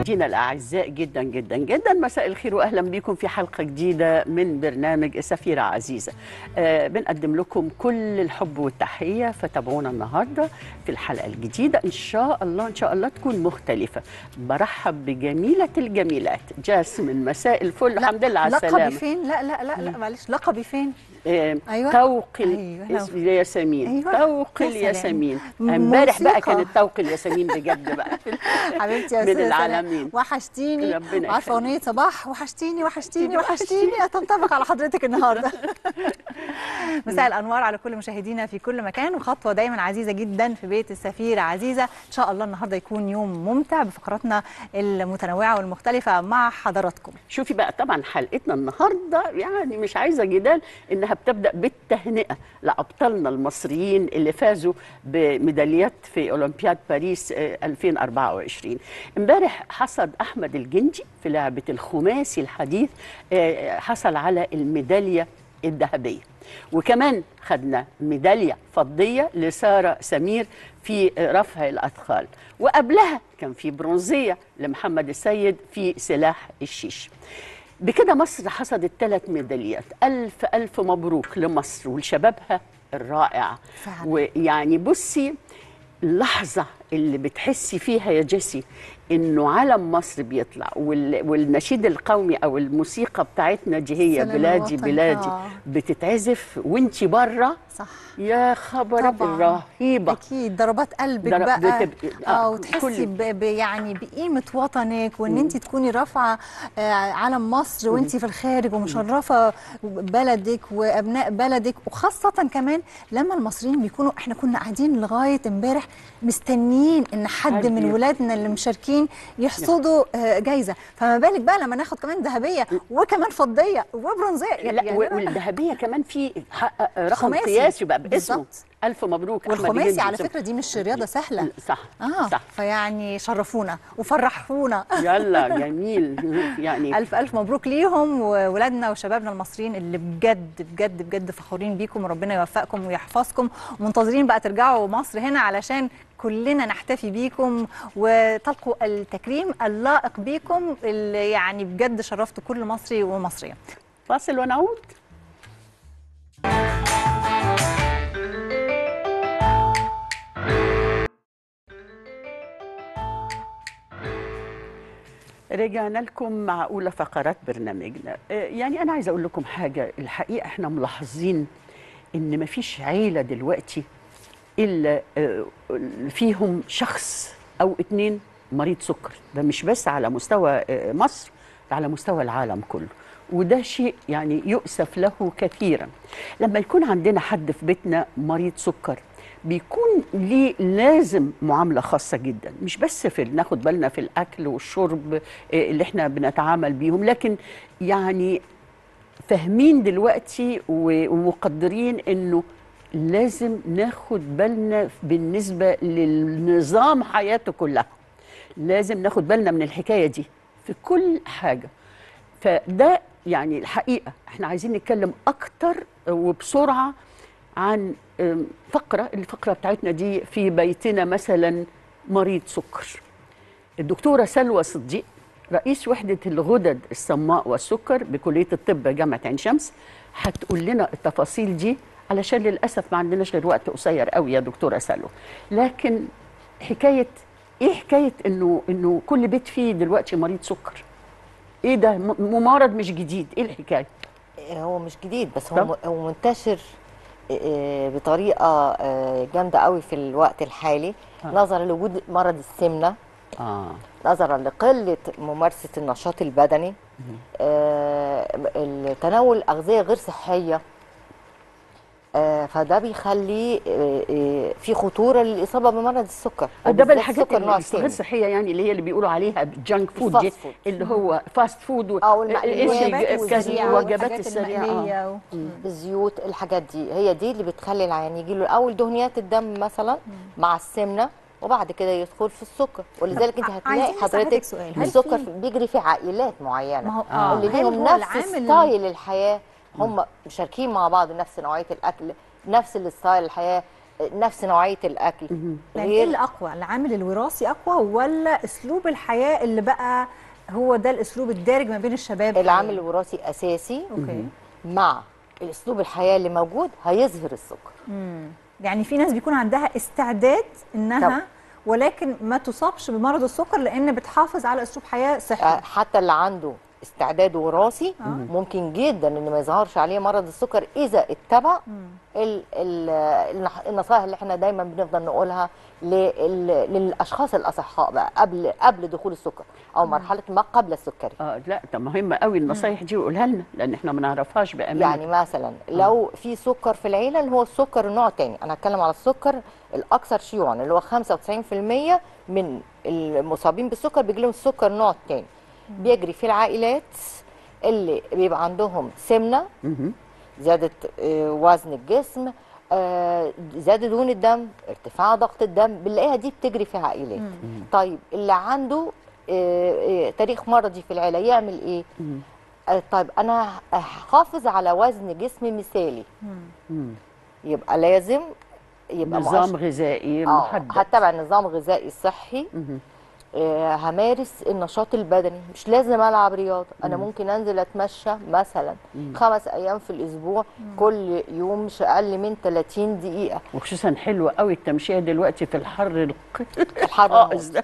مشاهدينا الاعزاء جدا جدا جدا مساء الخير واهلا بكم في حلقه جديده من برنامج سفيره عزيزه آه بنقدم لكم كل الحب والتحيه فتابعونا النهارده في الحلقه الجديده ان شاء الله ان شاء الله تكون مختلفه برحب بجميله الجميلات جاسمين مساء الفل الحمد لله على لقبي السلامه فين لا لا لا لا معلش لقبي فين آه، أيوة. توق أيوة. ال- الياسمين أيوة. توق يا سلام. الياسمين امبارح بقى موسيقى. كانت توق الياسمين بجد بقى حبيبتي يا من أستاذة سلام. العالمين. وحشتيني ربنا عارفه يخليك. اغنيه صباح وحشتيني وحشتيني وحشتيني هتنطبق على حضرتك النهارده مساء الانوار على كل مشاهدينا في كل مكان وخطوه دايما عزيزه جدا في بيت السفيره عزيزه ان شاء الله النهارده يكون يوم ممتع بفقراتنا المتنوعه والمختلفه مع حضراتكم شوفي بقى طبعا حلقتنا النهارده يعني مش عايزه جدال انها بتبدا بالتهنئه لابطالنا المصريين اللي فازوا بميداليات في اولمبياد باريس آه، 2024 امبارح حصد احمد الجندي في لعبه الخماسي الحديث آه، حصل على الميداليه الذهبيه وكمان خدنا ميداليه فضيه لساره سمير في رفع الاثقال وقبلها كان في برونزيه لمحمد السيد في سلاح الشيش بكده مصر حصدت ثلاث ميداليات ألف ألف مبروك لمصر ولشبابها الرائع فعلا. ويعني بصي اللحظة اللي بتحسي فيها يا جيسي انه علم مصر بيطلع وال- والنشيد القومي او الموسيقى بتاعتنا دي هي سلام بلادي الوطن. بلادي آه. بتتعزف وانتي بره صح يا خبر طبعا رهيبة اكيد ضربات قلبك ضرب- بقى بتبقى- آه، اه وتحسي كل- ب... ب... يعني بقيمه وطنك وان انت تكوني رافعه آه، علم مصر وانت في الخارج ومشرفه بلدك وابناء بلدك وخاصه كمان لما المصريين بيكونوا احنا كنا قاعدين لغايه امبارح مستنيين ان حد حد من يحصد. ولادنا اللي مشاركين يحصدوا آه، جايزه فما بالك بقى لما ناخد كمان ذهبيه وكمان فضيه وبرونزيه لا يعني و- أنا- والذهبيه كمان في حقق رقم خماسي. قياسي بقى باسمه بالظبط. الف مبروك أحمد والخماسي الجندي على باسمه. فكره دي مش رياضه سهله صح اه صح فيعني شرفونا وفرحونا يلا جميل يعني الف الف مبروك ليهم وولادنا وشبابنا المصريين اللي بجد بجد بجد فخورين بيكم وربنا يوفقكم ويحفظكم ومنتظرين بقى ترجعوا مصر هنا علشان كلنا نحتفي بيكم وتلقوا التكريم اللائق بيكم اللي يعني بجد شرفتوا كل مصري ومصريه فاصل ونعود رجعنا لكم مع اولى فقرات برنامجنا آه، يعني انا عايزه اقول لكم حاجه الحقيقه احنا ملاحظين ان مفيش عيله دلوقتي الا آه، فيهم شخص او اتنين مريض سكر ده مش بس على مستوى آه، مصر ده على مستوى العالم كله وده شيء يعني يؤسف له كثيرا لما يكون عندنا حد في بيتنا مريض سكر بيكون ليه لازم معاملة خاصة جدا مش بس في ناخد بالنا في الأكل والشرب آه، اللي احنا بنتعامل بيهم لكن يعني فاهمين دلوقتي و- ومقدرين انه لازم ناخد بالنا بالنسبه للنظام حياته كلها لازم ناخد بالنا من الحكايه دي في كل حاجه فده يعني الحقيقه احنا عايزين نتكلم اكتر وبسرعه عن أم، فقره الفقره بتاعتنا دي في بيتنا مثلا مريض سكر الدكتورة سلوى صديق رئيس وحدة الغدد الصماء والسكر بكلية الطب جامعة عين شمس هتقول لنا التفاصيل دي علشان للأسف ما عندناش غير وقت قصير قوي يا دكتورة سلوى لكن حكاية ايه حكاية انه انه كل بيت فيه دلوقتي مريض سكر ايه ده م- ممرض مش جديد ايه الحكاية هو مش جديد بس طب. هو م- هو منتشر آه، بطريقه آه، جامده قوي في الوقت الحالي نظرا لوجود مرض السمنه اه نظرا لقله ممارسه النشاط البدني آه، تناول اغذيه غير صحيه آه، فده بيخلي آه، آه، في خطوره للاصابه بمرض السكر ده وبالذات بقى الحاجات السكر نوع اللي غير الثاني. صحيه يعني اللي هي اللي بيقولوا عليها جانك فود دي الفاست فود. اللي هو فاست فود و- أو المقليات إيش والوجبات كذا- السريعة الوجبات والحاجات السريعه آه. المقلية و- الزيوت الحاجات دي هي دي اللي بتخلي العيان يجي له الاول دهنيات الدم مثلا مع السمنه وبعد كده يدخل في السكر ولذلك انت هتلاقي عايزين نسأل حضرتك حضرتك سؤال. هل السكر في- بيجري في عائلات معينه ما هو آه. اللي هل ليهم هو نفس العامل ستايل الحياه هم مشاركين مع بعض نفس نوعيه الاكل نفس الستايل الحياه نفس نوعيه الاكل يعني ايه اللي اقوى العامل الوراثي اقوى ولا اسلوب الحياه اللي بقى هو ده الاسلوب الدارج ما بين الشباب العامل الوراثي اساسي اوكي مع الاسلوب الحياه اللي موجود هيظهر السكر يعني في ناس بيكون عندها استعداد انها طبعا. ولكن ما تصابش بمرض السكر لان بتحافظ على اسلوب حياه آه، صحي حتى اللي عنده استعداد وراثي ممكن جدا ان ما يظهرش عليه مرض السكر اذا اتبع ال ال النح- النصائح اللي احنا دايما بنفضل نقولها لل- للاشخاص الاصحاء بقى قبل قبل دخول السكر او مرحله ما قبل السكري اه لا ده مهمه قوي النصايح دي قولها لنا لان احنا ما نعرفهاش بامانه يعني مثلا لو في سكر في العيله اللي هو السكر النوع الثاني انا هتكلم على السكر الاكثر شيوعا اللي هو 95% من المصابين بالسكر بيجي لهم السكر النوع الثاني بيجري في العائلات اللي بيبقى عندهم سمنه مهم. زياده آه، وزن الجسم آه، زياده دهون الدم ارتفاع ضغط الدم بنلاقيها دي بتجري في عائلات طيب اللي عنده آه، آه، تاريخ مرضي في العيله يعمل ايه آه، طيب انا هحافظ على وزن جسم مثالي مم. يبقى لازم يبقى نظام مؤش- غذائي آه، محدد هتبع نظام غذائي صحي مهم. آه، همارس النشاط البدني مش لازم العب رياضه انا ممكن انزل اتمشى مثلا خمس ايام في الاسبوع كل يوم مش اقل من 30 دقيقه وخصوصا حلوه قوي التمشيه دلوقتي في الحر الق- الحر القائس ده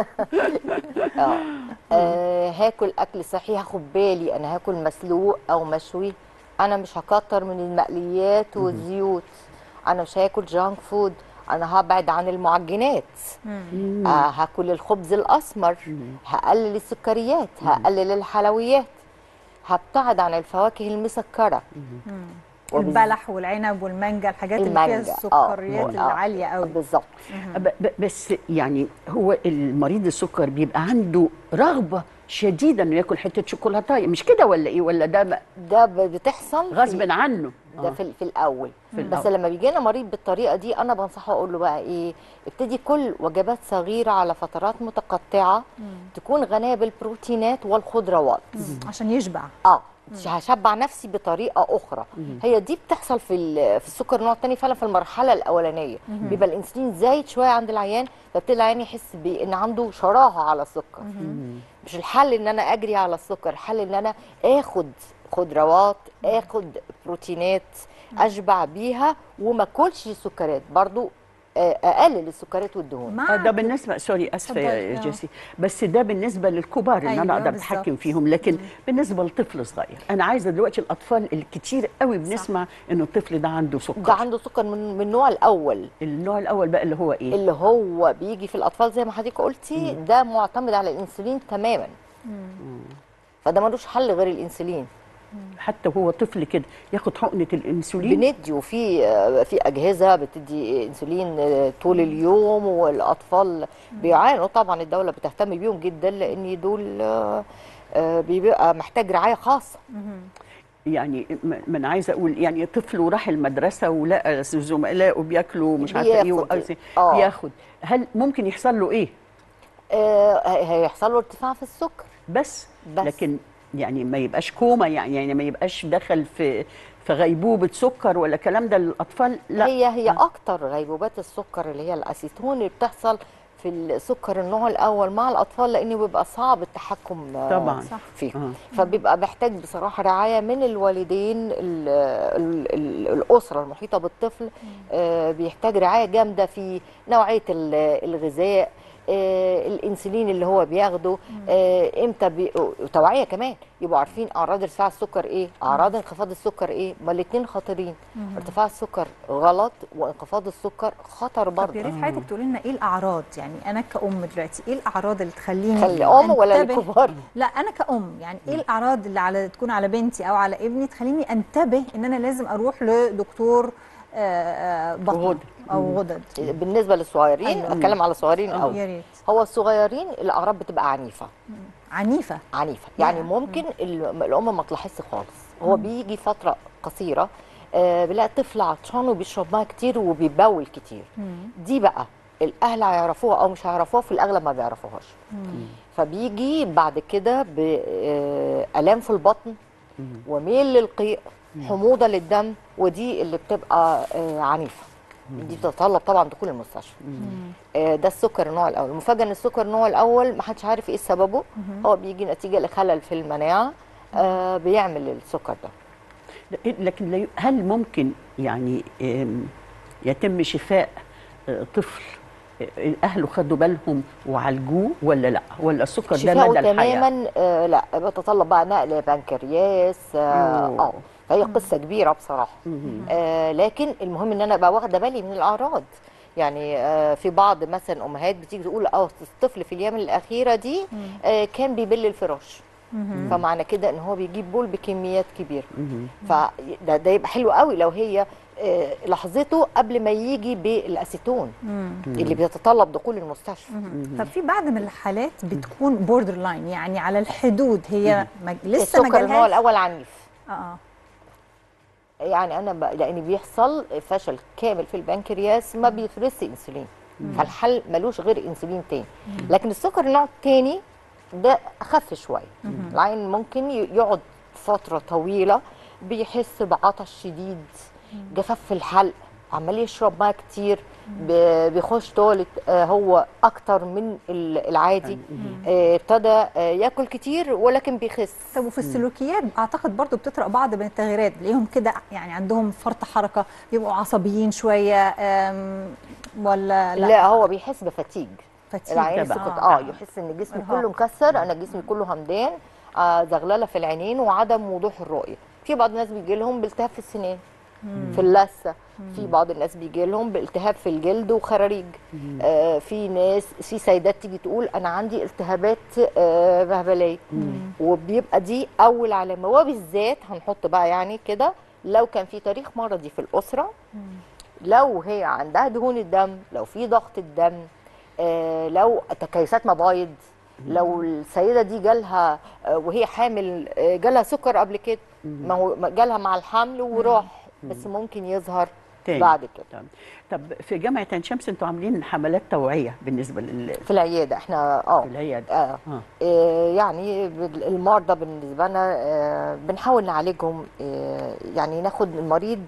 آه. آه هاكل اكل صحي هاخد بالي انا هاكل مسلوق او مشوي انا مش هكتر من المقليات والزيوت انا مش هاكل جانك فود انا هبعد عن المعجنات آه هاكل الخبز الاسمر هقلل السكريات هقلل الحلويات هبتعد عن الفواكه المسكره وبالذات البلح والعنب والمانجا الحاجات اللي فيها المانجا السكريات آه. العاليه قوي بالظبط ب- ب- بس يعني هو المريض السكر بيبقى عنده رغبه شديده انه ياكل حته شوكولاتايه مش كده ولا ايه ولا ده م- ده ب- بتحصل في- غصب عنه ده آه. في, في الاول في بس الأول. لما بيجي لنا مريض بالطريقه دي انا بنصحه اقول له بقى ايه ابتدي كل وجبات صغيره على فترات متقطعه تكون غنيه بالبروتينات والخضروات عشان يشبع اه هشبع نفسي بطريقه اخرى هي دي بتحصل في ال- في السكر النوع الثاني فعلا في المرحله الاولانيه بيبقى الانسولين زايد شويه عند العيان فبتلاقي العيان يحس بان عنده شراهه على السكر مش الحل ان انا اجري على السكر الحل ان انا اخد خضروات اخد بروتينات اشبع بيها وما اكلش سكريات برضو آه، اقلل السكريات والدهون مع آه، ده بالنسبه سوري اسفه اتفضلي، يا آه. جيسي بس ده بالنسبه للكبار ان أيوة، انا اقدر بالظبط. اتحكم فيهم لكن بالنسبه لطفل صغير انا عايزه دلوقتي الاطفال الكتير قوي بنسمع انه الطفل ده عنده سكر ده عنده سكر من من النوع الاول النوع الاول بقى اللي هو ايه اللي هو بيجي في الاطفال زي ما حضرتك قلتي ده معتمد على الانسولين تماما فده ملوش حل غير الانسولين حتى وهو طفل كده ياخد حقنه الانسولين بندي وفي آه، في اجهزه بتدي انسولين آه، طول اليوم والاطفال بيعانوا طبعا الدوله بتهتم بيهم جدا لان دول آه، آه، بيبقى محتاج رعايه خاصه يعني ما ما انا عايزه اقول يعني طفل وراح المدرسه ولقى زملائه بياكلوا مش عارفه ايه بياخد. وأرسي- آه. بياخد هل ممكن يحصل له ايه آه، هي- هيحصل له ارتفاع في السكر بس, بس. لكن يعني ما يبقاش كوما يعني يعني ما يبقاش دخل في في غيبوبه سكر ولا الكلام ده للاطفال لا هي هي اكتر غيبوبات السكر اللي هي الاسيتون اللي بتحصل في السكر النوع الاول مع الاطفال لانه بيبقى صعب التحكم آه، طبعا. صح. فيه آه. فبيبقى محتاج بصراحه رعايه من الوالدين ال ال ال الاسره المحيطه بالطفل آه، بيحتاج رعايه جامده في نوعيه ال- الغذاء آه، الانسولين اللي هو بياخده آه، امتى بي... وتوعيه كمان يبقوا عارفين اعراض ارتفاع السكر ايه اعراض انخفاض السكر ايه ما الاثنين خطرين ارتفاع السكر غلط وانخفاض السكر خطر طب يا برضه ريت حضرتك تقولي لنا ايه الاعراض يعني انا كأم دلوقتي ايه الاعراض اللي تخليني خلي ام ولا أنتبه؟ الكبار لا انا كأم يعني ايه الاعراض اللي على تكون على بنتي او على ابني تخليني انتبه ان انا لازم اروح لدكتور آه، آه، بطن غدد. او غدد بالنسبه للصغيرين أيوة. اتكلم على الصغيرين يا الاول ريت هو الصغيرين الاعراض بتبقى عنيفه عنيفه عنيفه يعني يا. ممكن ال- الام ما تلاحظش خالص هو بيجي فتره قصيره آه بيلاقي طفل عطشان وبيشرب ميه كتير وبيبول كتير دي بقى الاهل هيعرفوها او مش هيعرفوها في الاغلب ما بيعرفوهاش فبيجي بعد كده بالام في البطن وميل للقيء حموضه للدم ودي اللي بتبقى آه، عنيفه دي بتتطلب طبعا دخول المستشفى آه، ده السكر النوع الاول المفاجاه ان السكر النوع الاول ما حدش عارف ايه سببه هو بيجي نتيجه لخلل في المناعه آه، بيعمل السكر ده لكن لا ي- هل ممكن يعني آم، يتم شفاء آه، طفل آه، اهله خدوا بالهم وعالجوه ولا لا ولا السكر ده شفاؤه مدى الحياه تماما آه لا بتطلب بقى نقل بنكرياس اه أوه. آه. فهي قصه كبيره بصراحه آه لكن المهم ان انا ابقى واخده بالي من الاعراض يعني آه في بعض مثلا امهات بتيجي تقول اه الطفل في الايام الاخيره دي آه كان بيبل الفراش فمعنى كده ان هو بيجيب بول بكميات كبيره فده ده يبقى حلو قوي لو هي آه لحظته قبل ما يجي بالاسيتون اللي بيتطلب دخول المستشفى طب في بعض من الحالات بتكون بوردر لاين يعني على الحدود هي مج... لسه ما السكر النوع جالهاش الاول عنيف اه اه يعني انا ب... لان بيحصل فشل كامل في البنكرياس ما بيفرزش انسولين فالحل ملوش غير انسولين تاني لكن السكر النوع التاني ده اخف شويه العين ممكن ي- يقعد فتره طويله بيحس بعطش شديد جفاف في الحلق عمال يشرب ميه كتير ب- بيخش توالت آه، هو اكتر من ال- العادي آه، ابتدى آه، ياكل كتير ولكن بيخس طب وفي السلوكيات اعتقد برضو بتطرق بعض من التغييرات تلاقيهم كده يعني عندهم فرط حركه بيبقوا عصبيين شويه أم، ولا لا, لا هو بيحس بفتيج فتيج العين طبعا. سكت اه يحس ان جسمي إرهاق. كله مكسر انا جسمي كله همدان آه زغلله في العينين وعدم وضوح الرؤيه في بعض الناس بيجي لهم بالتهاب في السنان في اللثه في بعض الناس بيجي لهم بالتهاب في الجلد وخراريج آه في ناس في سيدات تيجي تقول انا عندي التهابات آه بهبليه وبيبقى دي اول علامه وبالذات هنحط بقى يعني كده لو كان في تاريخ مرضي في الاسره لو هي عندها دهون الدم لو في ضغط الدم آه لو تكيسات مبايض لو السيده دي جالها آه وهي حامل آه جالها سكر قبل كده ما هو ما جالها مع الحمل وراح بس ممكن يظهر تاني. بعد كده طب- طب في جامعه عين شمس انتوا عاملين حملات توعيه بالنسبه لل في العياده احنا اه في العياده آه. آه. آه، يعني بال- المرضى بالنسبه لنا آه، بنحاول نعالجهم آه، يعني ناخد المريض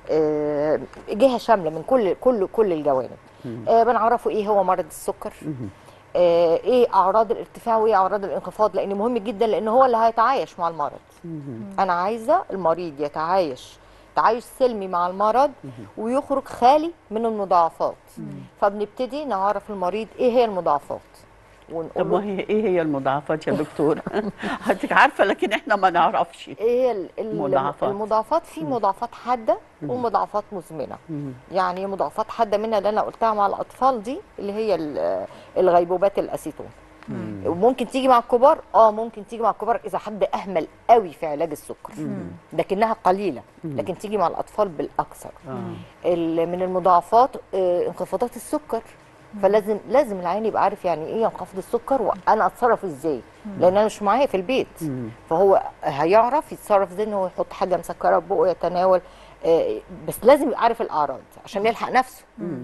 آه، جهه شامله من كل كل كل الجوانب آه، بنعرفه ايه هو مرض السكر آه، ايه اعراض الارتفاع وايه اعراض الانخفاض لان مهم جدا لان هو اللي هيتعايش مع المرض انا عايزه المريض يتعايش تعايش سلمي مع المرض ويخرج خالي من المضاعفات فبنبتدي نعرف المريض ايه هي المضاعفات طب ونقول له وهي ايه هي المضاعفات يا دكتور حضرتك عارفه لكن احنا ما نعرفش ايه هي ال- ال- مضاعفات. المضاعفات في مضاعفات حاده ومضاعفات مزمنه يعني مضاعفات حاده منها اللي انا قلتها مع الاطفال دي اللي هي ال- الغيبوبات الاسيتون وممكن تيجي مع الكبار اه ممكن تيجي مع الكبار اذا حد اهمل قوي في علاج السكر لكنها قليله لكن تيجي مع الاطفال بالاكثر ال- من المضاعفات آه، انخفاضات السكر فلازم لازم العين يبقى عارف يعني ايه ينخفض السكر وانا اتصرف ازاي لان انا مش معايا في البيت فهو هيعرف يتصرف ازاي ان هو يحط حاجه مسكره في بقه يتناول آه، بس لازم يبقى عارف الاعراض عشان يلحق نفسه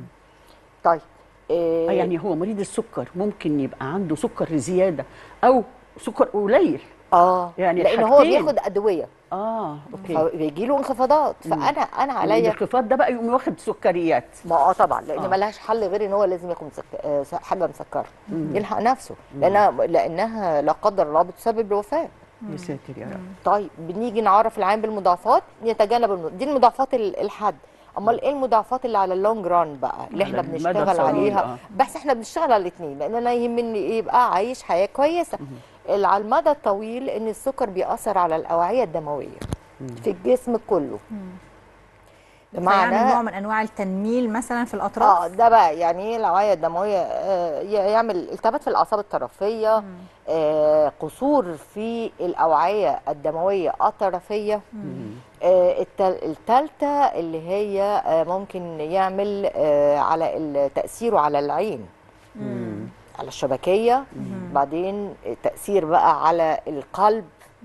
طيب آه، آه، يعني هو مريض السكر ممكن يبقى عنده سكر زياده او سكر قليل اه يعني لان هو الحاجتين. بياخد ادويه اه اوكي فبيجي له انخفاضات فانا انا عليا عليا الانخفاض ده بقى يقوم واخد سكريات ما اه طبعا لان آه. ما لهاش حل غير ان هو لازم ياخد مسك... آه، حاجه مسكره يلحق نفسه لانها لانها لا قدر الله بتسبب الوفاه يا ساتر يا رب طيب بنيجي نعرف العين بالمضاعفات يتجنب الم... دي المضاعفات ال- الحد امال ايه المضاعفات اللي على اللونج ران بقى اللي احنا على المدى بنشتغل الطويل، عليها آه. بس احنا بنشتغل على الاثنين لان انا يهمني ايه يبقى عايش حياه كويسه اللي على المدى الطويل ان السكر بيأثر على الاوعيه الدمويه في الجسم كله فيعمل نوع من انواع التنميل مثلا في اه الاطراف ده بقى يعني ايه الاوعيه الدمويه آه ي- يعمل التهابات في الاعصاب الطرفيه آه قصور في الاوعيه الدمويه الطرفيه آه التل- التالتة اللي هي آه ممكن يعمل آه على ال- تاثيره على العين على الشبكيه بعدين تاثير بقى على القلب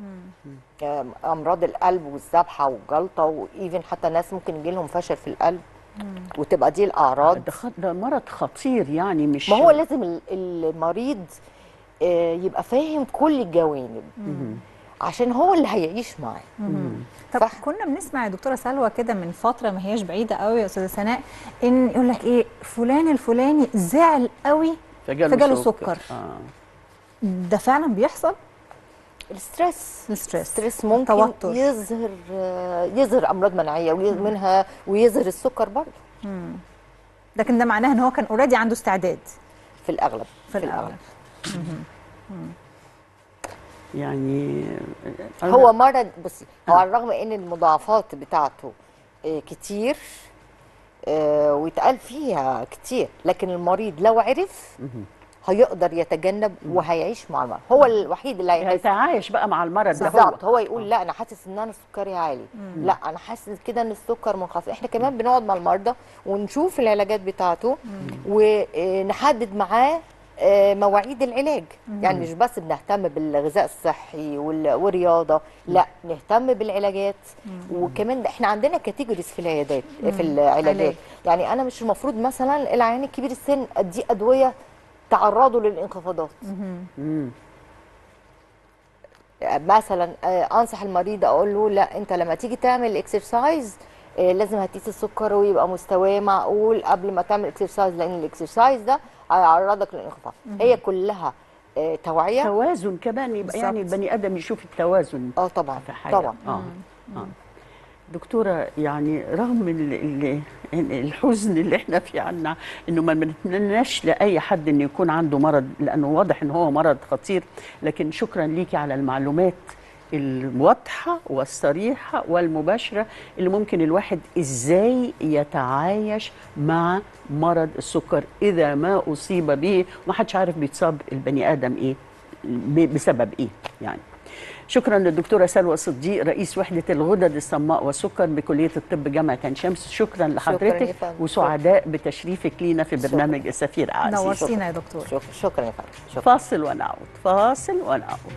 آه، امراض القلب والذبحه والجلطه وايفن حتى ناس ممكن يجي لهم فشل في القلب وتبقى دي الاعراض ده, خ- ده مرض خطير يعني مش ما هو لازم ال- المريض آه، يبقى فاهم كل الجوانب عشان هو اللي هيعيش معاه طب صح. كنا بنسمع يا دكتوره سلوى كده من فتره ما هياش بعيده قوي يا استاذه سناء ان يقول لك ايه فلان الفلاني زعل قوي فجاله, فجاله سكر, سكر. آه. ده فعلا بيحصل الستريس الستريس. الستريس ممكن توتر. يظهر آه، يظهر امراض مناعيه ومنها ويظهر السكر برضه لكن ده معناه ان هو كان اوريدي عنده استعداد في الاغلب في الاغلب يعني أنا- هو مرض بصي هو على الرغم ان المضاعفات بتاعته آه، كتير آه، ويتقال فيها كتير لكن المريض لو عرف هيقدر يتجنب وهيعيش مع المرض هو الوحيد اللي هيحس هيتعايش بقى مع المرض ده هو بالظبط هو يقول لا انا حاسس ان انا سكري عالي لا انا حاسس كده ان السكر منخفض احنا كمان بنقعد مع المرضى ونشوف العلاجات بتاعته ونحدد معاه آه، مواعيد العلاج يعني مش بس بنهتم بالغذاء الصحي وال- والرياضه لا نهتم بالعلاجات وكمان احنا عندنا كاتيجوريز في العيادات في العلاجات علاج. يعني انا مش المفروض مثلا العيان الكبير السن اديه ادويه تعرضه للانخفاضات مم. مثلا آه، انصح المريض اقول له لا انت لما تيجي تعمل اكسرسايز لازم هتقيس السكر ويبقى مستواه معقول قبل ما تعمل اكسرسايز لان الاكسرسايز ده هيعرضك للانخفاض هي كلها آه، توعيه توازن كمان يبقى يعني بالظبط. البني ادم يشوف التوازن اه طبعا في حياته طبعا آه. آه. دكتورة يعني رغم ال- ال- ال- الحزن اللي احنا فيه عنا انه ما بنتمناش لاي حد انه يكون عنده مرض لانه واضح ان هو مرض خطير لكن شكرا ليكي على المعلومات الواضحة والصريحة والمباشرة اللي ممكن الواحد ازاي يتعايش مع مرض السكر اذا ما اصيب به ومحدش عارف بيتصاب البني ادم ايه ب- بسبب ايه يعني شكرا للدكتوره سلوى صديق رئيس وحده الغدد الصماء والسكر بكليه الطب جامعه عين شمس شكرا لحضرتك يا فندم. وسعداء بتشريفك لينا في برنامج السفير عزيز نورتينا يا دكتور شكرا شكرا يا فندم شكرا فاصل ونعود فاصل ونعود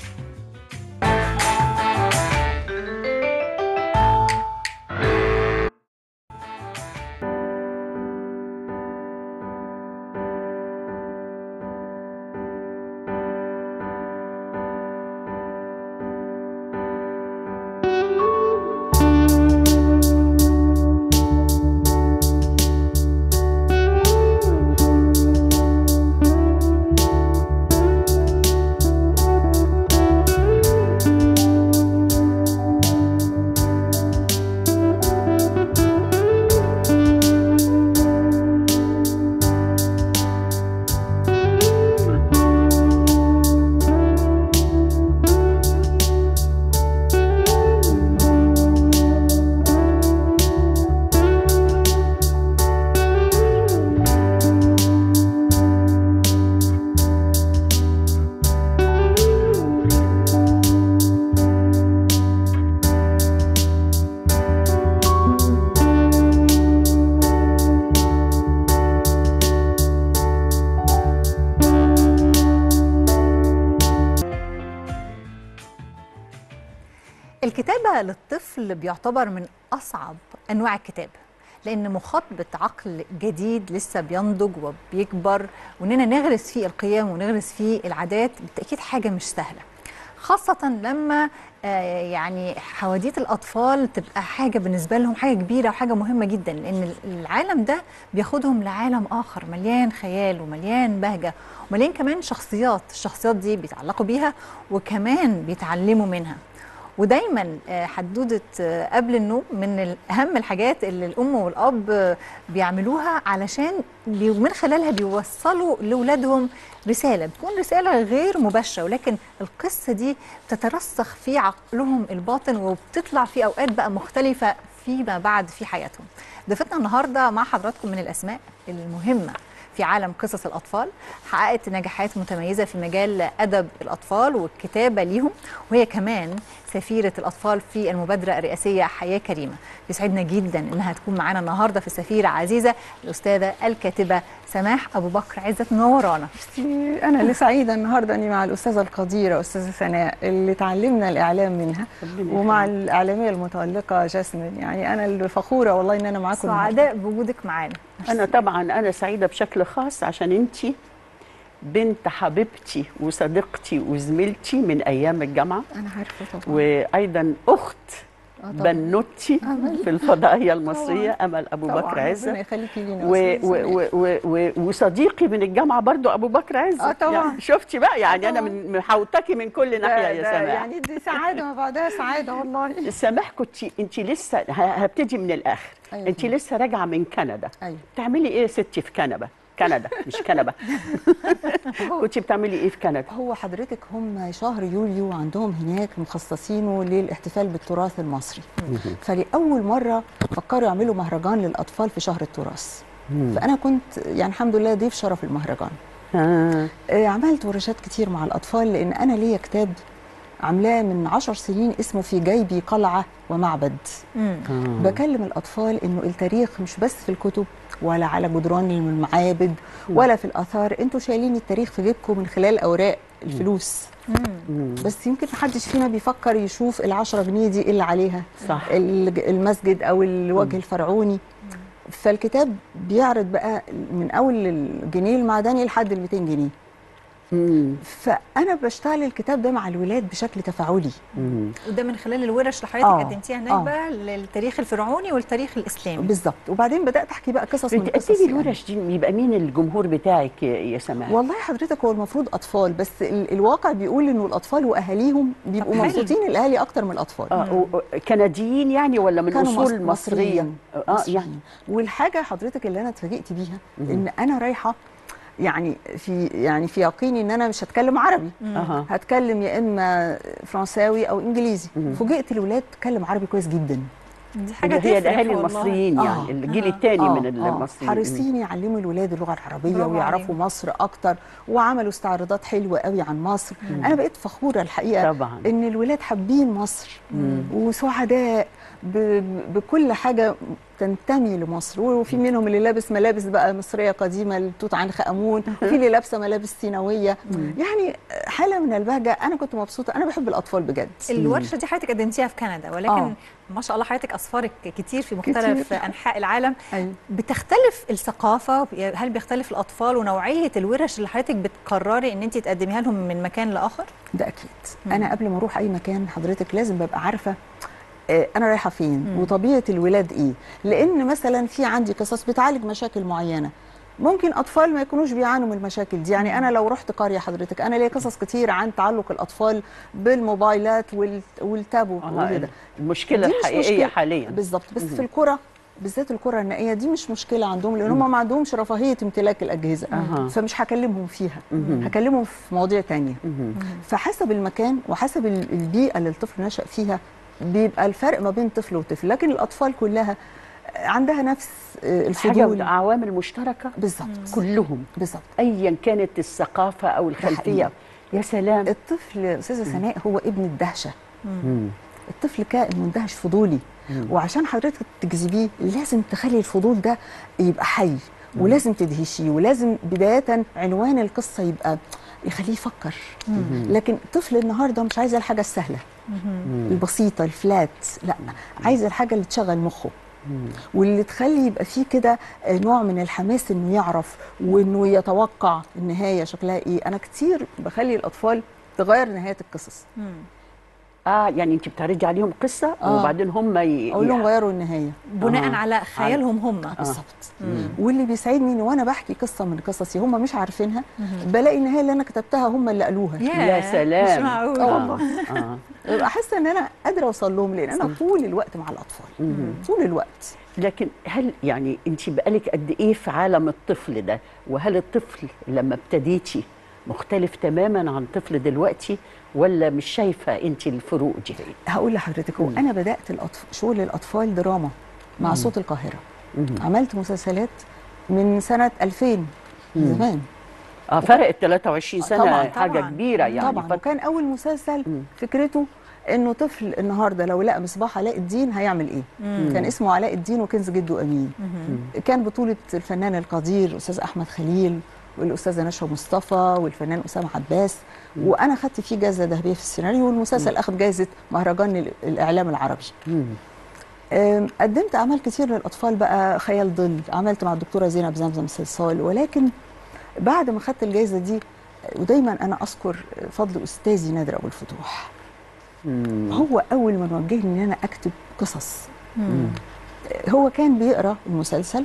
الكتابة للطفل بيعتبر من أصعب أنواع الكتابة لأن مخاطبة عقل جديد لسه بينضج وبيكبر وإننا نغرس فيه القيم ونغرس فيه العادات بالتأكيد حاجة مش سهلة خاصة لما آه، يعني حواديت الأطفال تبقى حاجة بالنسبة لهم حاجة كبيرة وحاجة مهمة جدا لأن العالم ده بياخدهم لعالم آخر مليان خيال ومليان بهجة ومليان كمان شخصيات الشخصيات دي بيتعلقوا بيها وكمان بيتعلموا منها ودايما آه، حدوده آه، قبل النوم من ال- اهم الحاجات اللي الام والاب آه، بيعملوها علشان بي- من خلالها بيوصلوا لاولادهم رساله بتكون رساله غير مباشره ولكن القصه دي بتترسخ في عقلهم الباطن وبتطلع في اوقات بقى مختلفه فيما بعد في حياتهم ضيفتنا النهارده مع حضراتكم من الاسماء المهمه في عالم قصص الأطفال حققت نجاحات متميزة في مجال أدب الأطفال والكتابة ليهم وهي كمان سفيرة الأطفال في المبادرة الرئاسية حياة كريمة يسعدنا جدا إنها تكون معانا النهاردة في سفيرة عزيزة الأستاذة الكاتبة سماح أبو بكر عزت منورانا انا اللي سعيده النهارده اني مع الاستاذه القديره استاذه سناء اللي تعلمنا الاعلام منها ربنا ومع يخليك. الاعلاميه المتالقه جاسمين يعني انا اللي فخوره والله ان انا معاكم النهاردة. سعداء بوجودك معانا انا طبعا انا سعيده بشكل خاص عشان انت بنت حبيبتي وصديقتي وزميلتي من ايام الجامعه انا عارفه طبعا وايضا اخت آه طبعاً. بنوتي أمل. في الفضائيه المصريه امل ابو طبعاً، بكر عزت ربنا يخليكي لينا و يا أستاذة و و و و وصديقي من الجامعه برضو ابو بكر عزت آه طبعاً. يعني شفتي بقى يعني انا طبعاً. من محوطاكي من كل ده- ناحيه يا ده سماح يعني دي سعاده ما بعدها سعاده والله سماح كنت انت لسه ه- هبتدي من الاخر أيوة انت فهمت. لسه راجعه من كندا ايوه بتعملي ايه يا ستي في كندا كندا مش كنبه كنت بتعملي ايه في كندا هو حضرتك هم شهر يوليو عندهم هناك مخصصينه للاحتفال بالتراث المصري فلأول مرة فكروا يعملوا مهرجان للأطفال في شهر التراث فأنا كنت يعني الحمد لله ضيف شرف المهرجان آه. آه، عملت ورشات كتير مع الأطفال لأن أنا ليا كتاب عاملاه من عشر سنين اسمه في جيبي قلعة ومعبد مم. بكلم الأطفال إنه التاريخ مش بس في الكتب ولا على جدران المعابد ولا في الآثار أنتوا شايلين التاريخ في جيبكم من خلال أوراق الفلوس مم. بس يمكن محدش فينا بيفكر يشوف العشرة جنيه دي إيه اللي عليها صح الج- المسجد أو الوجه الفرعوني فالكتاب بيعرض بقى من أول الجنيه المعدني لحد ال 200 جنيه مم. فأنا بشتغل الكتاب ده مع الولاد بشكل تفاعلي مم. وده من خلال الورش اللي حضرتك آه، قدمتيها هناك آه. بقى للتاريخ الفرعوني والتاريخ الاسلامي بالظبط وبعدين بدأت أحكي بقى قصص من قصص بتقدمي يعني. الورش دي يبقى مين الجمهور بتاعك يا يا سماح والله حضرتك هو المفروض اطفال بس ال- الواقع بيقول انه الاطفال واهاليهم بيبقوا طب حلو. مبسوطين الاهالي اكتر من الاطفال اه و- و- كنديين يعني ولا من كانوا اصول مص- مصريه مصريين. اه مصريين. يعني والحاجه حضرتك اللي انا اتفاجئت بيها ان انا رايحه يعني في يعني في يقيني ان انا مش هتكلم عربي اها هتكلم يا اما فرنساوي او انجليزي فوجئت الولاد تتكلم عربي كويس جدا دي حاجه اللي هي تفرح الاهالي والله. المصريين آه. يعني الجيل آه. الثاني آه، من آه. المصريين حريصين يعلموا الولاد اللغه العربيه برافو ويعرفوا عليهم. مصر اكتر وعملوا استعراضات حلوه قوي عن مصر انا بقيت فخوره الحقيقه طبعا ان الولاد حابين مصر وسعداء ب- بكل حاجه تنتمي لمصر وفي منهم اللي لابس ملابس بقى مصريه قديمه لتوت عنخ امون وفي اللي لابسه ملابس سيناويه يعني حاله من البهجه انا كنت مبسوطه انا بحب الاطفال بجد الورشه دي حضرتك قدمتيها في كندا ولكن آه. ما شاء الله حضرتك اسفارك كتير في مختلف كتير. انحاء العالم أيوة. بتختلف الثقافه هل بيختلف الاطفال ونوعيه الورش اللي حضرتك بتقرري ان انت تقدميها لهم من مكان لاخر ده اكيد انا قبل ما اروح اي مكان حضرتك لازم ببقى عارفه آه، انا رايحه فين وطبيعه الولاد ايه لان مثلا في عندي قصص بتعالج مشاكل معينه ممكن اطفال ما يكونوش بيعانوا من المشاكل دي يعني انا لو رحت قريه حضرتك انا ليا قصص كتير عن تعلق الاطفال بالموبايلات وال- والتابو آه، وكده المشكله دي مش الحقيقيه مشكلة. حاليا بالظبط بس في القرى بالذات القرى النائيه دي مش مشكله عندهم لان هم ما عندهمش رفاهيه امتلاك الاجهزه أها. فمش هكلمهم فيها هكلمهم في مواضيع تانية فحسب المكان وحسب ال- البيئه اللي الطفل نشا فيها بيبقى الفرق ما بين طفل وطفل لكن الاطفال كلها عندها نفس آه، حاجه الفضول عوامل مشتركه بالظبط كلهم بالظبط ايا كانت الثقافه او الخلفيه حقيقي. يا سلام الطفل استاذه سناء هو ابن الدهشه الطفل كائن مندهش فضولي وعشان حضرتك تجذبيه لازم تخلي الفضول ده يبقى حي ولازم تدهشيه ولازم بدايه عنوان القصه يبقى يخليه يفكر لكن طفل النهارده مش عايز الحاجه السهله البسيطه الفلات لا عايز الحاجه اللي تشغل مخه واللي تخلي يبقى فيه كده آه، نوع من الحماس انه يعرف وانه يتوقع النهايه شكلها ايه انا كتير بخلي الاطفال تغير نهايه القصص اه يعني انت بتعرضي عليهم قصه آه. وبعدين هم ي... اقول لهم ي- غيروا النهايه بناء آه. على خيالهم هم بالظبط واللي بيسعدني ان وانا بحكي قصه من قصصي هم مش عارفينها بلاقي النهايه اللي انا كتبتها هم اللي قالوها يا سلام مش معقول آه والله. آه. ببقى حاسه ان انا قادره اوصل لهم لان انا طول الوقت مع الاطفال طول الوقت لكن هل يعني انت بقالك قد ايه في عالم الطفل ده وهل الطفل لما ابتديتي مختلف تماما عن طفل دلوقتي ولا مش شايفه انت الفروق دي هقول لحضرتك هو انا بدات الأطف... شغل الاطفال دراما مع صوت القاهره عملت مسلسلات من سنه 2000 من زمان اه فرقت 23 سنه طبعاً، حاجه طبعاً. كبيره يعني طبعا فك- وكان اول مسلسل فكرته انه طفل النهارده لو لقى مصباح علاء الدين هيعمل ايه كان اسمه علاء الدين وكنز جده امين كان بطوله الفنان القدير الاستاذ احمد خليل والاستاذه نشوى مصطفى والفنان اسامه عباس وانا خدت فيه جائزه ذهبيه في السيناريو والمسلسل اخذ جائزه مهرجان ال- الاعلام العربي مم. أم، قدمت اعمال كتير للاطفال بقى خيال ظل عملت مع الدكتوره زينب زمزم صلصال ولكن بعد ما خدت الجائزه دي ودايما انا اذكر فضل استاذي نادر ابو الفتوح مم. هو اول من وجهني ان انا اكتب قصص هو كان بيقرا المسلسل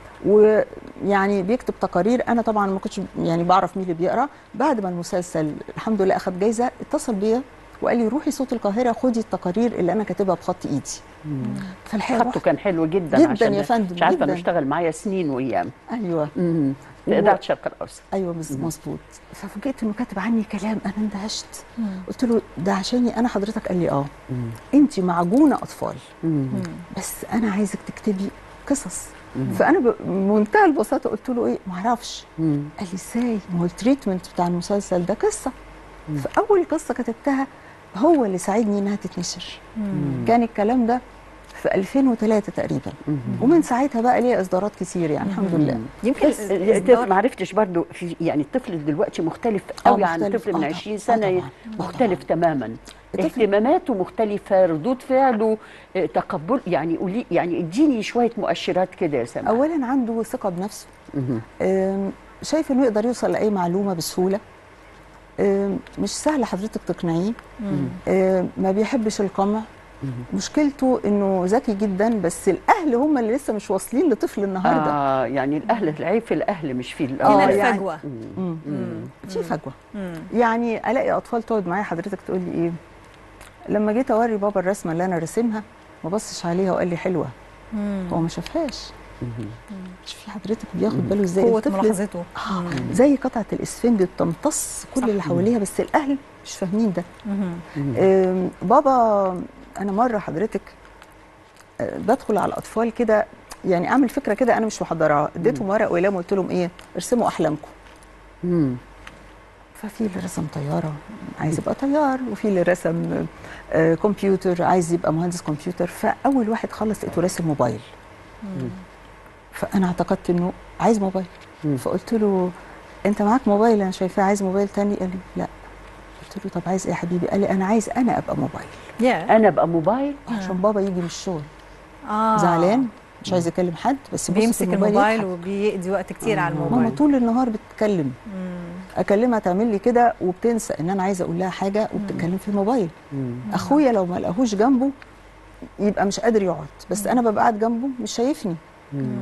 ويعني بيكتب تقارير انا طبعا ما كنتش يعني بعرف مين اللي بيقرا بعد ما المسلسل الحمد لله اخد جايزه اتصل بيا وقال لي روحي صوت القاهره خدي التقارير اللي انا كاتبها بخط ايدي فالحقيقه خطه رحت- كان حلو جدا جداً عشان يا فندم، مش عارفه جداً. انه اشتغل معايا سنين وايام ايوه مم. في و- اذاعه الشرق الاوسط ايوه بس مظبوط ففوجئت انه كاتب عني كلام انا اندهشت قلت له ده عشاني انا حضرتك قال لي اه انت معجونه اطفال مم. بس انا عايزك تكتبي قصص فانا بمنتهى البساطه قلت له ايه ما اعرفش مم. قال لي ازاي ما هو التريتمنت بتاع المسلسل ده قصه فاول قصه كتبتها هو اللي ساعدني انها تتنشر كان الكلام ده في 2003 تقريبا ومن ساعتها بقى ليا اصدارات كتير يعني الحمد لله يمكن بس الإصدار- ما عرفتش برضو في يعني الطفل دلوقتي مختلف آه، قوي عن مختلف. الطفل من آه، 20 طبعاً. سنه آه، طبعاً. آه، مختلف تماما الطفل- اهتماماته مختلفه ردود فعله آه، تقبل يعني قولي يعني اديني شويه مؤشرات كده يا سما اولا عنده ثقه بنفسه مهم. أم، شايف انه يقدر يوصل لاي معلومه بسهوله أم، مش سهل حضرتك تقنعيه أم، ما بيحبش القمع مشكلته انه ذكي جدا بس الاهل هم اللي لسه مش واصلين لطفل النهارده آه يعني الاهل العيب في الاهل مش في آه، هنا الأولاد. يعني- الفجوه مم. مم. في فجوه مم. يعني الاقي اطفال تقعد معايا حضرتك تقول لي ايه لما جيت اوري بابا الرسمه اللي انا راسمها ما بصش عليها وقال لي حلوه مم. هو ما شافهاش مش في حضرتك بياخد باله ازاي قوه الطفل ملاحظته آه، زي قطعه الاسفنج بتمتص كل صح. اللي حواليها بس الاهل مش فاهمين ده مم. آم، بابا انا مره حضرتك آه، بدخل على الاطفال كده يعني اعمل فكره كده انا مش محضراها اديتهم ورق وقلم وقلت لهم ايه ارسموا احلامكم مم. ففي اللي رسم طياره عايز يبقى طيار وفي اللي رسم آه، كمبيوتر عايز يبقى مهندس كمبيوتر فاول واحد خلص لقيته راسم موبايل فانا اعتقدت انه عايز موبايل مم. فقلت له انت معاك موبايل انا شايفاه عايز موبايل تاني قال لي لا قلت له طب عايز ايه يا حبيبي قال لي انا عايز انا ابقى موبايل يا انا ابقى موبايل عشان بابا يجي من الشغل آه. زعلان مش عايز يكلم حد بس يبص في بيمسك الموبايل يضحك. وبيقضي وقت كتير على ماما الموبايل طول النهار بتتكلم مم. اكلمها تعمل لي كده وبتنسى ان انا عايزه اقول لها حاجه وبتتكلم في الموبايل مم. اخويا لو ما لقاهوش جنبه يبقى مش قادر يقعد بس انا ببقى قاعد جنبه مش شايفني مم.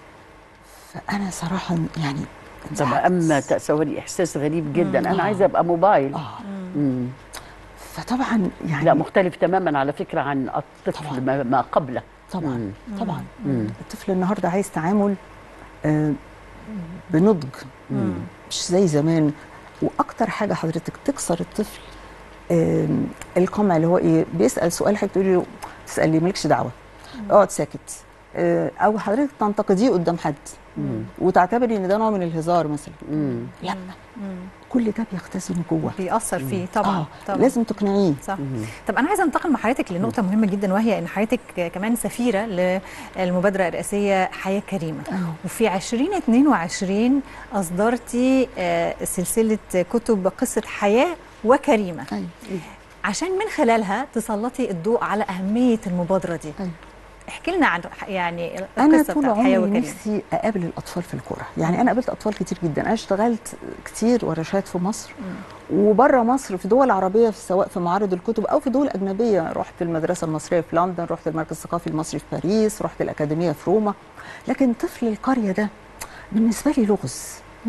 فانا صراحه يعني طب انزعجت. اما تصوري احساس غريب جدا مم. انا عايزه ابقى موبايل اه مم. فطبعا يعني لا مختلف تماما على فكره عن طبعاً. الطفل ما, ما قبله طبعا مم. طبعا مم. الطفل النهارده عايز تعامل آه، بنضج مم. مش زي زمان واكتر حاجه حضرتك تكسر الطفل آم، القمع اللي هو ايه بيسال سؤال حضرتك تقولي له تسالي مالكش دعوه اقعد ساكت آه، او حضرتك تنتقديه قدام حد مم. وتعتبري ان ده نوع من الهزار مثلا مم. لا مم. كل ده بيختزن جوه بيأثر فيه طبعا اه طبعا لازم تقنعيه صح طب انا عايزه انتقل مع حضرتك لنقطه مهمه جدا وهي ان حضرتك كمان سفيره للمبادره الرئاسيه حياه كريمه أيوة. وفي 2022 اصدرتي آه، سلسله كتب قصه حياه وكريمه ايوه عشان من خلالها تسلطي الضوء على اهميه المبادره دي أيوة. احكي لنا عن يعني انا القصه طول بتاعت حياه عمري وكريمه نفسي اقابل الاطفال في القرى يعني انا قابلت اطفال كتير جدا انا اشتغلت كتير ورشات في مصر وبره مصر في دول عربيه في سواء في معارض الكتب او في دول اجنبيه رحت المدرسه المصريه في لندن رحت المركز الثقافي المصري في باريس رحت الاكاديميه في روما لكن طفل القريه ده بالنسبه لي لغز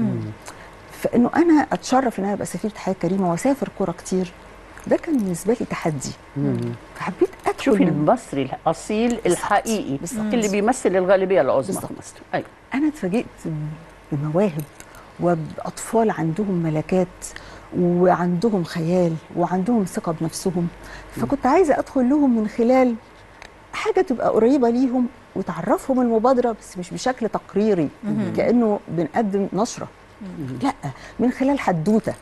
فانه انا اتشرف ان انا ابقى سفيره حياه كريمه واسافر قرى كتير ده كان بالنسبه لي تحدي مم. فحبيت ادخل شوفي من- المصري الاصيل الحقيقي بالظبط. اللي بيمثل الغالبيه العظمى في بالظبط. مصر ايوه انا اتفاجئت بمواهب وباطفال عندهم ملكات وعندهم خيال وعندهم ثقه بنفسهم فكنت عايزه ادخل لهم من خلال حاجه تبقى قريبه ليهم وتعرفهم المبادره بس مش بشكل تقريري كانه بنقدم نشره لا من خلال حدوته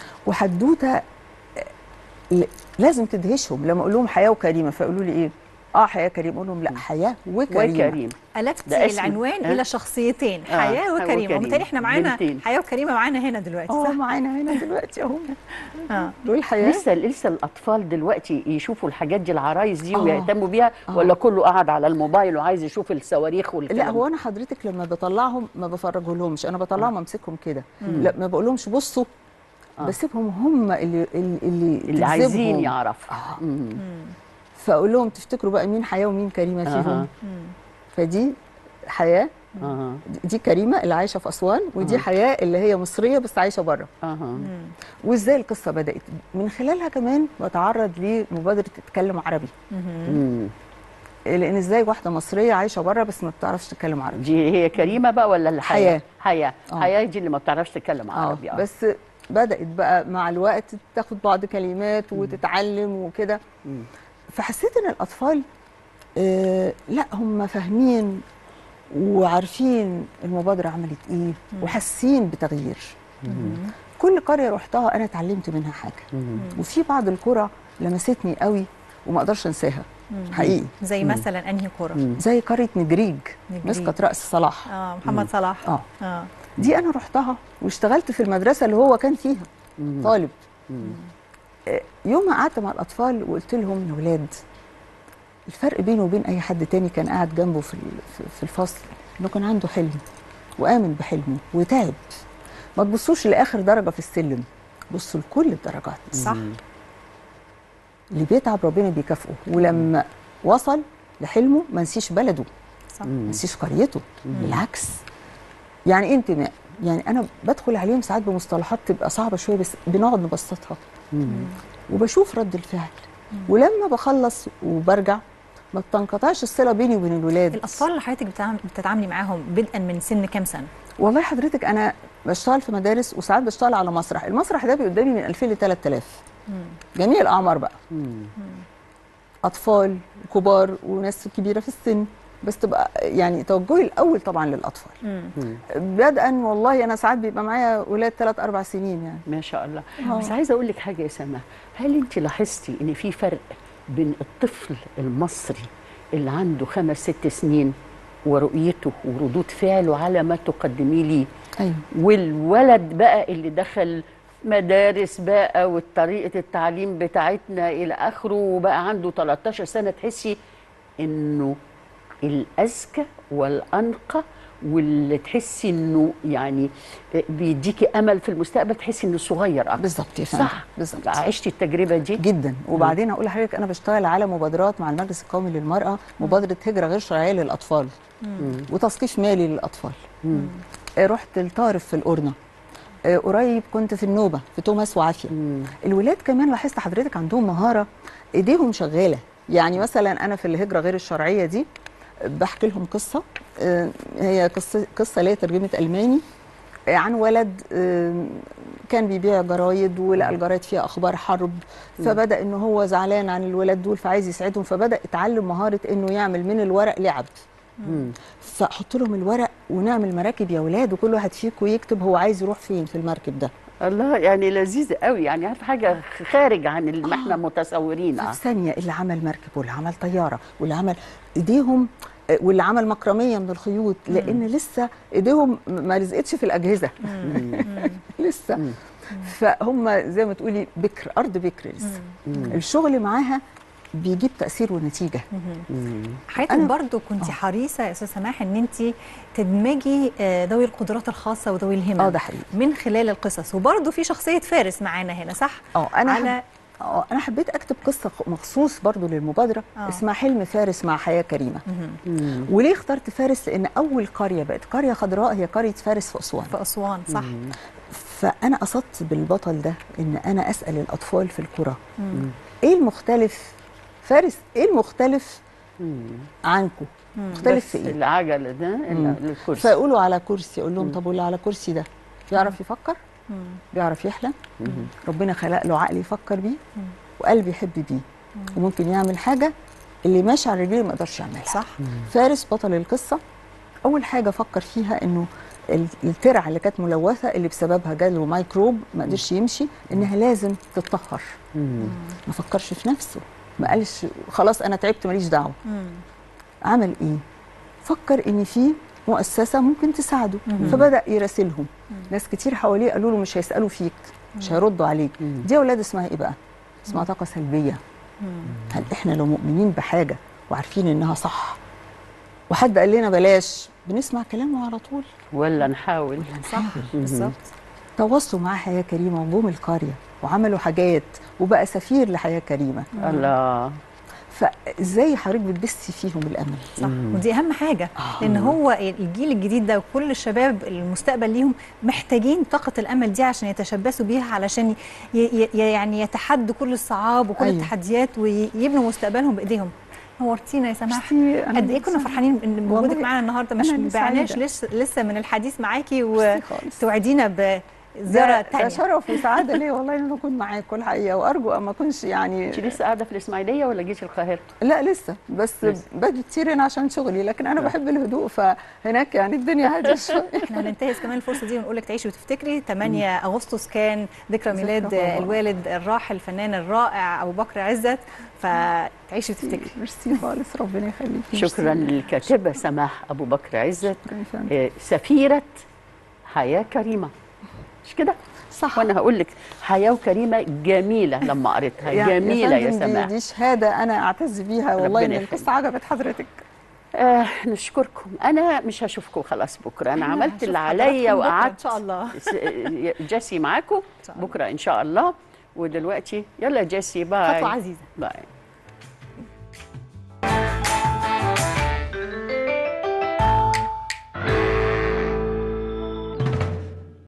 وحدوته ل- لازم تدهشهم لما اقول لهم حياه وكريمه فيقولوا لي ايه اه حياه كريم اقول لهم لا حياه وكريمه وكريم ده قلبتي اسم. العنوان آه. الى شخصيتين آه، حياه حياة وكريمه وكريمة. وبالتالي احنا معانا بنتين. حياه وكريمه معانا هنا دلوقتي اه صح؟ معانا هنا دلوقتي اهو اه دول حياه لسه لسه الاطفال دلوقتي يشوفوا الحاجات دي العرايس دي آه. ويهتموا بيها آه. ولا كله قاعد على الموبايل وعايز يشوف الصواريخ والكلام لا هو انا حضرتك لما بطلعهم ما بفرجه لهمش انا بطلعهم امسكهم كده لا ما بقولهمش بصوا آه. بسيبهم هم اللي اللي, اللي, اللي عايزين تجذبهم. يعرفوا آه. مم. فاقول لهم تفتكروا بقى مين حياه ومين كريمه أها. فيهم فدي حياه اها دي كريمه اللي عايشه في اسوان ودي أها. حياه اللي هي مصريه بس عايشه بره اها وازاي القصه بدات من خلالها كمان بتعرض لمبادره تتكلم عربي مم. لان ازاي واحده مصريه عايشه بره بس ما بتعرفش تتكلم عربي دي هي كريمه بقى ولا الحياه حياة. حياه آه. حياه دي اللي ما بتعرفش تتكلم اه عربي آه. بس بدات بقى مع الوقت تاخد بعض كلمات وتتعلم وكده مم. فحسيت ان الاطفال آه لا هم فاهمين وعارفين المبادره عملت ايه وحاسين بتغيير كل قريه رحتها انا اتعلمت منها حاجه مم. وفي بعض القرى لمستني قوي وما اقدرش انساها حقيقي زي مثلا انهي كوره؟ مم. زي قريه نجريج نجريج. مسقط راس صلاح اه محمد صلاح اه اه دي انا رحتها واشتغلت في المدرسه اللي هو كان فيها مم. طالب مم. آه، يوم ما قعدت مع الاطفال وقلت لهم يا ولاد الفرق بينه وبين اي حد تاني كان قاعد جنبه في ال- في- في الفصل انه كان عنده حلم وامن بحلمه وتعب ما تبصوش لاخر درجه في السلم بصوا لكل الدرجات صح اللي بيتعب ربنا بيكافئه ولما وصل لحلمه ما نسيش بلده صح ما نسيش قريته بالعكس يعني ايه انتماء يعني انا بدخل عليهم ساعات بمصطلحات تبقى صعبه شويه بس بنقعد نبسطها مم. وبشوف رد الفعل ولما بخلص وبرجع ما بتنقطعش الصله بيني وبين الولاد الاطفال اللي حضرتك بتعم- بتتعاملي معاهم بدءا من سن كام سنه؟ والله حضرتك انا بشتغل في مدارس وساعات بشتغل على مسرح المسرح ده قدامي من 2000 ل 3000 جميع الاعمار بقى مم. اطفال كبار وناس كبيره في السن بس تبقى يعني توجهي الاول طبعا للاطفال مم. بدءا والله انا ساعات بيبقى معايا ولاد 3 4 سنين يعني ما شاء الله آه. بس عايزه اقول لك حاجه يا سما هل انت لاحظتي ان في فرق بين الطفل المصري اللي عنده خمس ست سنين ورؤيته وردود فعله على ما تقدميه ليه ايوه والولد بقى اللي دخل مدارس بقى وطريقه التعليم بتاعتنا الى اخره وبقى عنده 13 سنه تحسي انه الاذكى والانقى واللي تحسي انه يعني بيديكي امل في المستقبل تحسي انه صغير اكتر بالظبط يا فندم صح بالظبط عشتي التجربه دي جدا وبعدين اقول لحضرتك انا بشتغل على مبادرات مع المجلس القومي للمراه مبادره هجره غير شرعيه للاطفال وتثقيف مالي للاطفال آه، رحت الطارف في القرنه آه، قريب كنت في النوبه في توماس وعافيه الولاد كمان لاحظت حضرتك عندهم مهاره ايديهم شغاله يعني مثلا انا في الهجره غير الشرعيه دي بحكي لهم قصه آه، هي قصه قصه ليا ترجمه الماني آه، عن ولد آه، كان بيبيع جرايد ولقى الجرايد فيها اخبار حرب فبدا ان هو زعلان عن الولاد دول فعايز يساعدهم فبدا يتعلم مهاره انه يعمل من الورق لعب فاحط لهم الورق ونعمل مراكب يا ولاد وكل واحد فيكم يكتب هو عايز يروح فين في المركب ده الله يعني لذيذ قوي يعني عارف حاجه خارج عن اللي ما احنا متسورين في ثانيه اللي عمل مركب واللي عمل طياره واللي عمل ايديهم آه، واللي عمل مكرميه من الخيوط لان لسه ايديهم ما رزقتش في الاجهزه لسه فهم زي ما تقولي بكر ارض بكر لسه الشغل معاها بيجيب تاثير ونتيجه حضرتك أنا- برضو كنت آه. حريصه يا استاذ سماح ان انت تدمجي آه، ذوي القدرات الخاصه وذوي الهمم اه ده حقيقي من خلال القصص وبرضو في شخصيه فارس معانا هنا صح اه انا على حب... اه انا حبيت اكتب قصه مخصوص برضو للمبادره آه. اسمها حلم فارس مع حياه كريمه وليه اخترت فارس لان اول قريه بقت قريه خضراء هي قريه فارس في اسوان في اسوان صح فانا قصدت بالبطل ده ان انا اسال الاطفال في القرى ايه المختلف فارس ايه المختلف عنكم مختلف في ايه العجله ده مم. الكرسي فيقولوا على كرسي اقول لهم طب واللي على كرسي ده بيعرف يفكر بيعرف يحلم ربنا خلق له عقل يفكر بيه وقلب يحب بيه وممكن يعمل حاجه اللي ماشي على رجليه ما يقدرش يعملها صح فارس بطل القصه اول حاجه فكر فيها انه ال- الترعه اللي كانت ملوثه اللي بسببها جاله ميكروب ما قدرش يمشي انها لازم تتطهر ما فكرش في نفسه ما قالش خلاص انا تعبت ماليش دعوه عمل ايه فكر ان في مؤسسه ممكن تساعده فبدا يراسلهم ناس كتير حواليه قالوا له مش هيسالوا فيك مش هيردوا عليك دي اولاد اسمها ايه بقى اسمها طاقه سلبيه هل احنا لو مؤمنين بحاجه وعارفين انها صح وحد قال لنا بلاش بنسمع كلامه على طول ولا نحاول صح بالظبط تواصلوا معاه حياه كريمه وجم القريه وعملوا حاجات وبقى سفير لحياه كريمه الله فازاي حضرتك بتبثي فيهم الامل صح ودي اهم حاجه لان هو الجيل الجديد ده وكل الشباب المستقبل ليهم محتاجين طاقه الامل دي عشان يتشبثوا بيها علشان ي ي يعني يتحدوا كل الصعاب وكل أيوة. التحديات ويبنوا مستقبلهم بايديهم نورتينا يا سماح ميرسي، أنا قد ايه كنا مبسوطة. فرحانين ان وجودك والله معانا النهارده مش أنا اللي مبعناش سعيدة. لسه لسه من الحديث معاكي ميرسي خالص. وتوعدينا بزياره ده- ده تانية شرف وسعاده ليا والله ان اكون معاكم الحقيقه وارجو اما اكونش يعني انت لسه قاعده في الاسماعيليه ولا جيتي القاهره؟ لا لسه بس لسه. باجي كتير هنا عشان شغلي لكن انا بحب الهدوء فهناك يعني الدنيا هاديه شويه احنا هننتهز كمان الفرصه دي ونقول لك تعيشي وتفتكري 8 اغسطس كان ذكرى ذكرى ميلاد بابا. الوالد الراحل الفنان الرائع ابو بكر عزت فتعيشي وتفتكري ميرسي خالص ربنا يخليك شكرا للكاتبه سماح ابو بكر عزت شكرا يا فندم. آه، سفيره حياه كريمه مش كده؟ صح وانا هقول لك حياه كريمه جميله لما قريتها يعني جميله يا فندم دي- سماح دي شهاده انا اعتز بيها والله ربنا ان يخليك. القصه عجبت حضرتك آه نشكركم انا مش هشوفكم خلاص بكره انا إحنا عملت هنشوف اللي حضراتكم عليا بكرة وقعدت ان شاء الله س- جيسي معاكم شاء الله. بكره ان شاء الله ودلوقتي يلا جيسي باي خطوه عزيزه باي